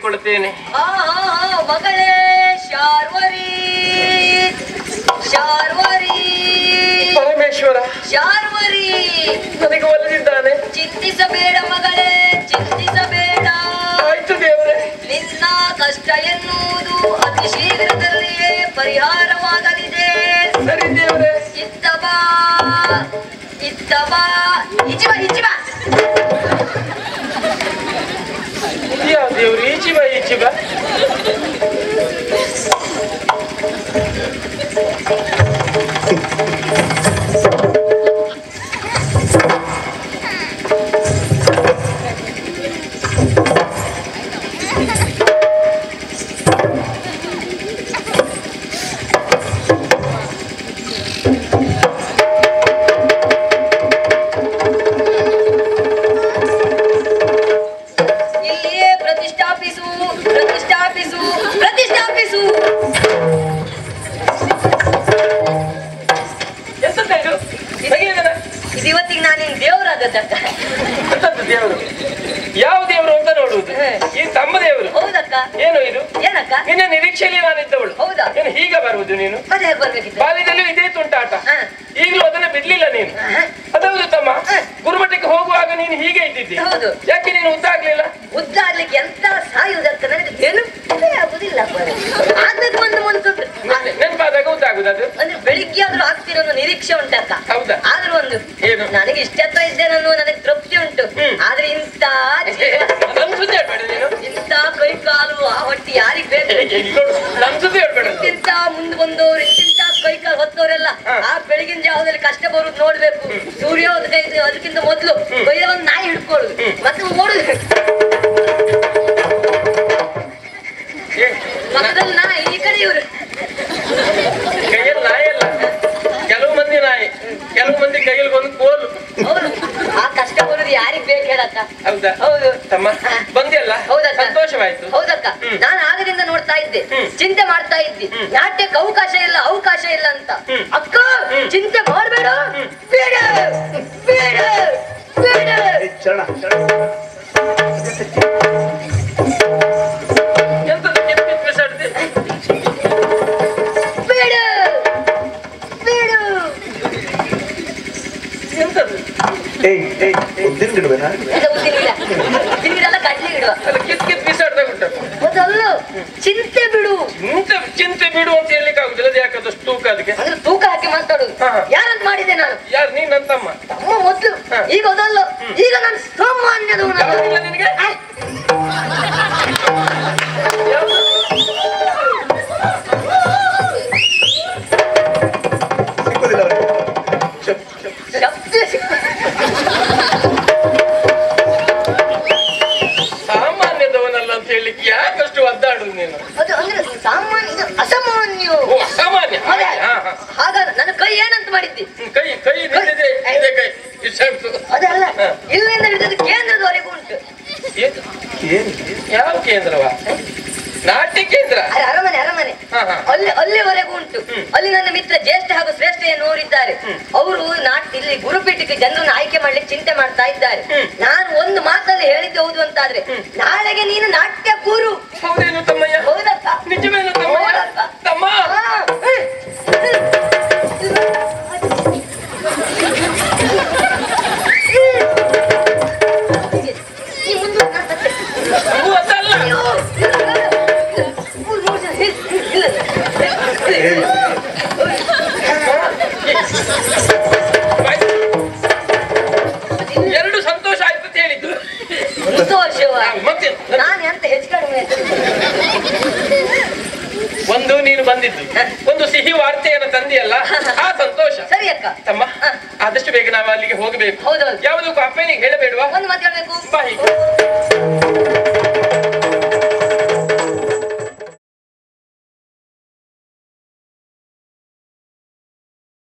ಬೇಡಿಕೊಳ್ಳುತ್ತೇನೆ ಆ, ಆ, ಆ, ಮಗಳೇ ಶಾರ್ವರಿ ಶಾರ್ವರಿ ಪರಮೇಶ್ವರ ಶಾರ್ವರಿ ನನಗೆ ಒಲಿದಿದ್ದಾನೆ ಚಿಂತಿಸಬೇಡ ಮಗಳೇ ಚಿಂತಿಸಬೇಡ ಆಯ್ತು ದೇವರೇ ನಿನ್ನ ಕಷ್ಟ ಎನ್ನುವುದು ಅತಿ ಶೀಘ್ರದಲ್ಲಿಯೇ ಪರಿಹಾರವಾಗಲಿದೆ ಸರಿ ದೇವರೇ ಇತ್ತ ಬಾ ಇತ್ತ ಬಾ ಈಚೆ ಬಾ ಈಚೆ ಬಾ ಯಾವ ದೇವ್ರು ಈಚಿ ಬಾ ಈಚಿ ಬಾ ಇಲ್ಲಿಯೇ ಪ್ರತಿಷ್ಠಾಪಿಸು ಪ್ರತಿಷ್ಠಾಪಿಸು ಪ್ರತಿಷ್ಠಾಪಿಸು ಎಂತದ್ದು ಇದು ಹೇಗಿದ್ದಾನ? ಇದು ಇವತ್ತಿಗೆ ನಾನು ನಿನ್ ದೇವರಾದದ್ದಕ್ಕ ಎಂತದ್ದು ದೇವರು ಯಾವ ದೇವರು ಅಂತ ನೋಡುವುದು ಹೇ. ಈ ತಮ್ಮ ದೇವರು ಹೌದಕ್ಕ ಏನು ಇದು ಏನಕ್ಕ ನಿನ್ನ ನಿರೀಕ್ಷೆಯಲ್ಲಿ ನಾನಿದ್ದವಳು ಹೌದಾ? ಏನು ಹೀಗೆ ಬರುವುದು ನೀನು ಮತ್ತೆ ಹೇಗೆ ಬರ್ಬೇಕಿತ್ತು ಬಾಲ್ಯದಲ್ಲೂ ಇದೇ ತುಂಟಾಟ ಹಾ. ಈಗಲೂ ಅದನ್ನ ಬಿಡ್ಲಿಲ್ಲ ನೀನು ಹಾ. ಅದೌದು ತಮ್ಮ ಹಾ. ಗುರುಮಠಕ್ಕೆ ಹೋಗುವಾಗ ನೀನು ಹೀಗೆ ಇದ್ದಿದ್ದಿ ಹೌದು. ಯಾಕೆ ನೀನು ಉದ್ದಾಗ್ಲಿಲ್ಲ ಉದ್ದ ಆಗ್ಲಿಕ್ಕೆ ಎಂತ ಸಾಯುವುದಕ್ಕ ನನಗೆ ನೆನಪೇ ಆಗುದಿಲ್ಲ ಮಾರ್ರೆ. ಆಗ್ಬೇಕು ಒಂದು ಮನ್ಸು ನೆನ್- ನೆನ್ಪಾದಾಗ ಉದ್ದಾಗುದು ಅದು ಅಂದ್ರೆ ಬೆಳಿಗ್ಗೆ ಆದ್ರೂ ಆಗ್ತೀರ ಅನ್ನೋ ನಿರೀಕ್ಷೆ ಉಂಟಕ್ಕ ಹೌದಾ? ಆದ್ರೂ ಒಂದು ಏನು? ನನಗೆ ಇಷ್ಟೆತ್ತ ಇದ್ದೇನೆ ಅನ್ನೋ ನನಗೆ ತೃಪ್ತಿ ಉಂಟು ಹ್ಮ್. ಆದ್ರೆ ಇಂತ ಜೀವ, ನನ್ ಸುದ್ದಿ ಹೇಳ್ಬೇಡ ನೀನು ಇಂತ ಕೈ ಕಾಲು ಆ ಹೊಟ್ಟಿ ಯಾರಿಗ್ ಬೇಕು ಏ, ಏ, ಇಲ್ಲಿ ನೋಡು, ನನ್ ಸುದ್ದಿ ಹೇಳ್ಬೇಡ ನೀನು. ಇಂತಿಂತ ಮುಂದ್ ಬಂದವರು ಇಂತಿಂತ ಕೈ ಕಾಲು ಹೊತ್ತವರೆಲ್ಲ ಹಾ. ಆ ಬೆಳಗಿನ ಜಾವದಲ್ಲಿ ಕಷ್ಟ ಬರುದು ನೋಡ್ಬೇಕು ಸೂರ್ಯೋದಯ ಇದು ಅದಕ್ಕಿಂತ ಮೊದ್ಲು ಕೈಯ ಒಂದು ನಾಯಿ ಹಿಡ್ಕೊಳ್ಳುದು ಮತ್ತೆ ಓಡುದು ಏ, ನ- ಪಕ್ಕದಲ್ಲಿ ನಾಯಿ ಈ ಕಡೆ ಇವ್ರು ಕೈಯಲ್ಲಿ ನಾಯಿ ಅಲ್ಲ ಕೆಲವು ಮಂದಿ ನಾಯಿ ಕೆಲವು ಮಂದಿ ಕೈಯಲ್ಲಿ ಒಂದು ಕೋಲು ಹೌದು ಆ ಕಷ್ಟ ಬರುದು ಯಾರಿಗ್ ಬೇಕು ಹೇಳಕ್ಕ ಹೌದಾ ಹೌದು ತಮ್ಮ ಹಾ. ಬಂದಿಯಲ್ಲ ಹೌದಕ್ಕ. ಸಂತೋಷವಾಯ್ತು ಹೌದಕ್ಕ ಹ್ಮ್. ನಾನು ಆಗದಿಂದ ನೋಡ್ತಾ ಇದ್ದೆ ಹ್ಮ್. ಚಿಂತೆ ಮಾಡ್ತಾ ಇದ್ದೆ ಹ್ಮ್. ನಾಟ್ಯಕ್ಕೆ ಅವಕಾಶ ಇಲ್ಲ ಅವಕಾಶ ಇಲ್ಲ ಅಂತ ಹ್ಮ್. ಅಕ್ಕ ಹ್ಮ್. ಚಿಂತೆ ಮಾಡಬೇಡ ಹ್ಮ್. ಬೇಡ ಬೇಡ ಬೇಡ ಶರಣ ಎಂತದು ಕೆಂಪಿತ್ ಬಿಸಾಡ್ತಿ ಬೇಡ ಬೇಡ ಎಂತದು ಏಯ್ ಏಯ್ ಉದ್ದಿನ ಗಿಡವೇನಾ ಇದು ಉದ್ದಿನ ಗಿಡ ಉದ್ದಿನ ಗಿಡ ಎಲ್ಲ ಕಡ್ಲಿ ಗಿಡವ ಅಲ್ಲ ಕಿತ್ ಕಿತ್ ಬಿಸಾಡ್ದಾಗ ಉಂಟಪ್ಪ ಅದಲ್ಲ ಚಿಂತೆ ಬಿಡು ಚಿಂತೆ ಚಿಂತೆ ಬಿಡು ಅಂತ ಹೇಳಲಿಕ್ಕೆ ಆಗುದಿಲ್ಲ ಅದು ಯಾಕದಷ್ಟು ತೂಕ ಅದಕ್ಕೆ ಅಂದ್ರೆ ತೂಕ ಹಾಕಿ ಮಾತಾಡುದು ಹಾ. ಯಾರಂತ ಮಾಡಿದೆ ನಾನು ಯಾರು ನೀನ್ ನನ್ನ ತಮ್ಮ ತಮ್ಮ ಮೊದ್ಲು ಹಾ. ಈಗ ಅದಲ್ಲ ಈಗ ನಾನು ಸಾಮಾನ್ಯದವನು ಯಾವ್ದಿಲ್ಲ ನಿನಗೆ ಯಾವ್ದು? ಸಿಕ್ಕುದಿಲ್ಲ ಅವನಿಗೆ ಚಪ್ ಚಪ್ ಶಬ್ದ ಸಿಕ್ಕ- ಸಾಮಾನ್ಯದವನಲ್ಲ ಅಂತ ಹೇಳಲಿಕ್ಕೆ ಯಾಕಷ್ಟು ಒದ್ದಾಡುದು ನೀನು ಅದು ಅಂದ್ರೆ ಸಾಮಾನ್ಯ ಇದು ಅಸಾಮಾನ್ಯ ಓ ಅಸಾಮಾನ್ಯ ಅದೇ. ಹಾ, ಹಾ. ಹಾಗಾದ ನನ್ನ ಕೈ ಏನಂತ ಮಾಡಿದ್ದಿ ಹ್ಮ್, ಕೈ ಕೈ ನಿಂತಿದೆ ಇದೆ ಕೈ ಇಷ್ಟು ಅದಲ್ಲ ಹಾ. ಇಲ್ಲಿಂದ ಹಿಡಿದು ಕೇಂದ್ರದವರೆಗೂ ಉಂಟು ಏನು ಏನು ಯಾವ ಕೇಂದ್ರವಾ ನಾಟ್ಯ ಕೇಂದ್ರ ಅರೆ ಅರಮನೆ ಅರಮನೆ ಹಾ, ಹಾ. ಅಲ್ಲಿ ಅಲ್ಲಿವರೆಗೂ ಉಂಟು ಹ್ಮ್. ಅಲ್ಲಿ ನನ್ನ ಮಿತ್ರ ಜ್ಯೇಷ್ಠ ಹಾಗೂ ಶ್ರೇಷ್ಠ ನೋಡಿದ್ದಾರೆ ಅವರು ನಾಟ್ ಇಲ್ಲಿ ಗುರುಪೀಠಕ್ಕೆ ಜನರನ್ನು ಆಯ್ಕೆ ಮಾಡ್ಲಿಕ್ಕೆ ಚಿಂತೆ ಮಾಡ್ತಾ ಇದ್ದಾರೆ ಹ್ಮ್. ನಾನು ಒಂದು ಮಾತಲ್ಲಿ ಹೇಳಿದ್ದು ಹೌದು ಅಂತಾದ್ರೆ ನಾಳೆಗೆ ನೀನು ನಾಟ್ಯ ಗುರು ಹೌದೇನು ತಮ್ಮಯ್ಯ ಹೌದಕ್ಕ ನಿಜವೇನು ತಮ್ಮಯ್ಯ ಹೌದಕ್ಕ. ತಮ್ಮ ಹಾ. ಈ ಮುಂದೆ ನಾನು ಮತ್ತೆ ಇವು ಅದಲ್ಲ ಅಯ್ಯೋ, ಮೂರು ಮೂರು ಜನ ಇಲ್ಲ, ಇಲ್ಲ, ಇಲ್ಲ. ಎರಡು ಸಂತೋಷ ಆಯ್ತು ಅಂತ ಹೇಳಿದ್ದು ಸಂತೋಷವ ಹಾ, ಮತ್ತೆ ನಾನು ಎಂತ ಹೆಚ್ಚು ಕಡಿಮೆ ಒಂದು ನೀನು ಬಂದಿದ್ದು ಒಂದು ಸಿಹಿ ವಾರ್ತೆಯನ್ನು ತಂದಿಯಲ್ಲ ಆ ಸಂತೋಷ ಸರಿ ಅಕ್ಕ ತಮ್ಮ ಆದಷ್ಟು ಬೇಗ ನಾವು ಅಲ್ಲಿಗೆ ಹೋಗಬೇಕು ಹೌದೌದು ಯಾವುದಕ್ಕೂ ಅಪ್ಪನಿಗೆ ಹೇಳಬೇಡುವಾ ಒಂದು ಮಾತು ಹೇಳ್ಬೇಕು ಬಾ ಹೀಗೆ.